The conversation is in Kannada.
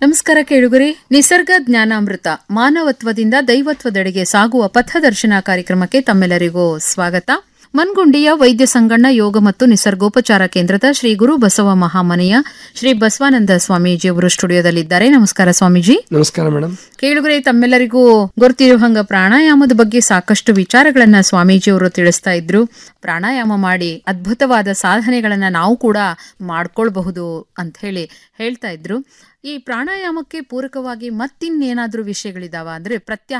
ನಮಸ್ಕಾರ ಕೇಳುಗರೆ ನಿಸರ್ಗ ಜ್ಞಾನಾಮೃತ ಮಾನವತ್ವದಿಂದ ದೈವತ್ವದೆಡೆಗೆ ಸಾಗುವ ಪಥದರ್ಶನ ಕಾರ್ಯಕ್ರಮಕ್ಕೆ ತಮ್ಮೆಲ್ಲರಿಗೂ ಸ್ವಾಗತ ಮನ್ಗುಂಡಿಯ ವೈದ್ಯ ಸಂಗಣ್ಣ ಯೋಗ ಮತ್ತು ನಿಸರ್ಗೋಪಚಾರ ಕೇಂದ್ರದ ಶ್ರೀ ಗುರು ಬಸವ ಮಹಾಮನೆಯ ಶ್ರೀ ಬಸವಾನಂದ ಸ್ವಾಮೀಜಿಯವರು ಸ್ಟುಡಿಯೋದಲ್ಲಿದ್ದಾರೆ ನಮಸ್ಕಾರ ಸ್ವಾಮೀಜಿ ನಮಸ್ಕಾರ ಮೇಡಮ್ ಕೇಳುಗರೆ ತಮ್ಮೆಲ್ಲರಿಗೂ ಗೊತ್ತಿರೋ ಹಂಗ ಪ್ರಾಣಾಯಾಮದ ಬಗ್ಗೆ ಸಾಕಷ್ಟು ವಿಚಾರಗಳನ್ನ ಸ್ವಾಮೀಜಿಯವರು ತಿಳಿಸ್ತಾ ಇದ್ರು ಪ್ರಾಣಾಯಾಮ ಮಾಡಿ ಅದ್ಭುತವಾದ ಸಾಧನೆಗಳನ್ನ ನಾವು ಕೂಡ ಮಾಡ್ಕೊಳ್ಬಹುದು ಅಂತ ಹೇಳಿ ಹೇಳ್ತಾ ಇದ್ರು ಈ ಪ್ರಾಣಾಯಾಮಕ್ಕೆ ಪೂರಕವಾಗಿ ಮತ್ತಿನ್ನೇನಾದ್ರೂ ವಿಷಯಗಳಿದಾವ ಅಂದ್ರೆ ಪ್ರತ್ಯಾಹಾರ